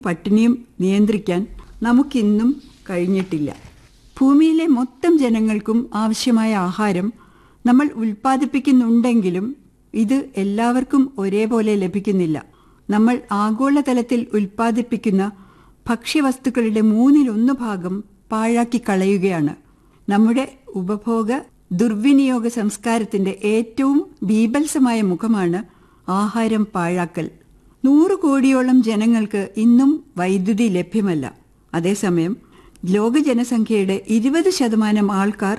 പട്ടിണിയും നിയന്ത്രിക്കാൻ നമുക്കിന്നും കഴിഞ്ഞിട്ടില്ല ഭൂമിയിലെ മൊത്തം ജനങ്ങൾക്കും ആവശ്യമായ ആഹാരം നമ്മൾ ഉൽപ്പാദിപ്പിക്കുന്നുണ്ടെങ്കിലും ഇത് എല്ലാവർക്കും ഒരേപോലെ ലഭിക്കുന്നില്ല നമ്മൾ ആഗോളതലത്തിൽ ഉൽപ്പാദിപ്പിക്കുന്ന ഭക്ഷ്യവസ്തുക്കളുടെ മൂന്നിലൊന്ന് ഭാഗം പാഴാക്കി കളയുകയാണ് നമ്മുടെ ഉപഭോഗ ദുർവിനിയോഗ സംസ്കാരത്തിന്റെ ഏറ്റവും ബീഭത്സമായ മുഖമാണ് ആഹാരം പാഴാക്കൽ നൂറ് കോടിയോളം ജനങ്ങൾക്ക് ഇന്നും വൈദ്യുതി ലഭ്യമല്ല അതേസമയം ലോക ജനസംഖ്യയുടെ ഇരുപത് ശതമാനം ആൾക്കാർ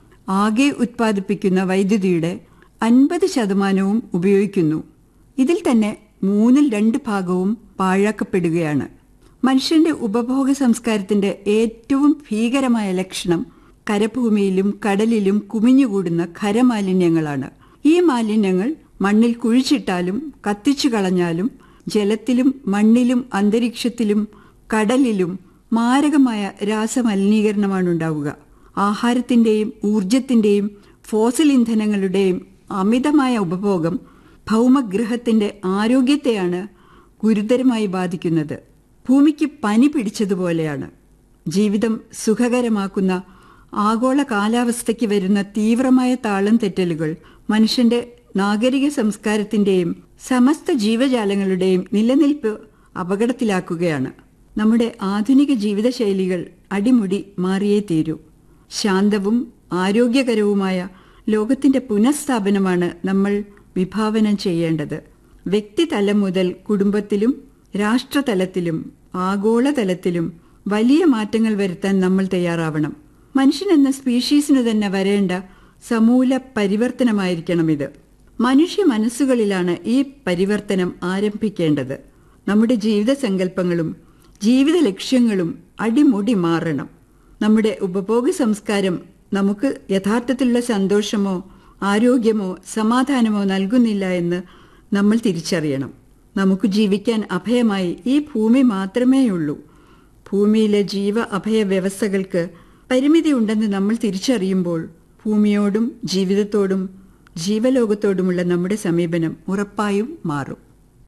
ആകെ ഉത്പാദിപ്പിക്കുന്ന വൈദ്യുതിയുടെ അൻപത് ശതമാനവും ഉപയോഗിക്കുന്നു ഇതിൽ തന്നെ മൂന്നിൽ രണ്ട് ഭാഗവും പാഴാക്കപ്പെടുകയാണ് മനുഷ്യന്റെ ഉപഭോഗ സംസ്കാരത്തിന്റെ ഏറ്റവും ഭീകരമായ ലക്ഷണം കരഭൂമിയിലും കടലിലും കുമിഞ്ഞുകൂടുന്ന ഖരമാലിന്യങ്ങളാണ് ഈ മാലിന്യങ്ങൾ മണ്ണിൽ കുഴിച്ചിട്ടാലും കത്തിച്ചു കളഞ്ഞാലും ജലത്തിലും മണ്ണിലും അന്തരീക്ഷത്തിലും കടലിലും മാരകമായ രാസമലിനീകരണമാണ് ഉണ്ടാവുക ആഹാരത്തിന്റെയും ഊർജത്തിന്റെയും ഫോസിൽ ഇന്ധനങ്ങളുടെയും അമിതമായ ഉപഭോഗം ഭൗമഗ്രഹത്തിന്റെ ആരോഗ്യത്തെയാണ് ഗുരുതരമായി ബാധിക്കുന്നത് ഭൂമിക്ക് പനി പിടിച്ചതുപോലെയാണ് ജീവിതം സുഖകരമാക്കുന്ന ആഗോള കാലാവസ്ഥയ്ക്ക് വരുന്ന തീവ്രമായ താളം തെറ്റലുകൾ മനുഷ്യന്റെ നാഗരിക സംസ്കാരത്തിന്റെയും സമസ്ത ജീവജാലങ്ങളുടെയും നിലനിൽപ്പ് അപകടത്തിലാക്കുകയാണ് നമ്മുടെ ആധുനിക ജീവിതശൈലികൾ അടിമുടി മാറിയേ തീരൂ ശാന്തവും ആരോഗ്യകരവുമായ ലോകത്തിന്റെ പുനഃസ്ഥാപനമാണ് നമ്മൾ വിഭാവനം ചെയ്യേണ്ടത് വ്യക്തിതലം മുതൽ കുടുംബത്തിലും രാഷ്ട്രതലത്തിലും ആഗോളതലത്തിലും വലിയ മാറ്റങ്ങൾ വരുത്താൻ നമ്മൾ തയ്യാറാവണം മനുഷ്യൻ എന്ന സ്പീഷീസിനു തന്നെ വരേണ്ട സമൂല പരിവർത്തനമായിരിക്കണം ഇത് മനുഷ്യ മനസ്സുകളിലാണ് ഈ പരിവർത്തനം ആരംഭിക്കേണ്ടത് നമ്മുടെ ജീവിത സങ്കല്പങ്ങളും ജീവിത ലക്ഷ്യങ്ങളും അടിമുടി മാറണം നമ്മുടെ ഉപഭോഗ സംസ്കാരം നമുക്ക് യഥാർത്ഥത്തിലുള്ള സന്തോഷമോ ആരോഗ്യമോ സമാധാനമോ നൽകുന്നില്ല എന്ന് നമ്മൾ തിരിച്ചറിയണം നമുക്ക് ജീവിക്കാൻ അഭയമായി ഈ ഭൂമി മാത്രമേയുള്ളൂ ഭൂമിയിലെ ജീവ അഭയ വ്യവസ്ഥകൾക്ക് പരിമിതി ഉണ്ടെന്ന് നമ്മൾ തിരിച്ചറിയുമ്പോൾ ഭൂമിയോടും ജീവിതത്തോടും ജീവലോകത്തോടുമുള്ള നമ്മുടെ സമീപനം ഉറപ്പായും മാറും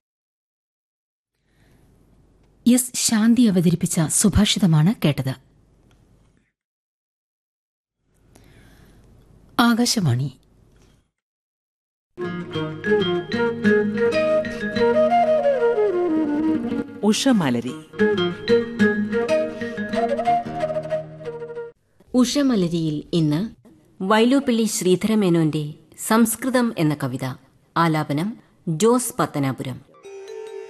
എസ് ശാന്തി അവതരിപ്പിച്ച സുഭാഷിതമാണ് കേട്ടത് ആകാശവാണി ഉഷമലരി ഉഷമലരിയിൽ ഇന്ന് വൈലോപ്പിള്ളി ശ്രീധരമേനോന്റെ സംസ്കൃതം എന്ന കവിത ആലാപനം ജോസ് പത്തനാപുരം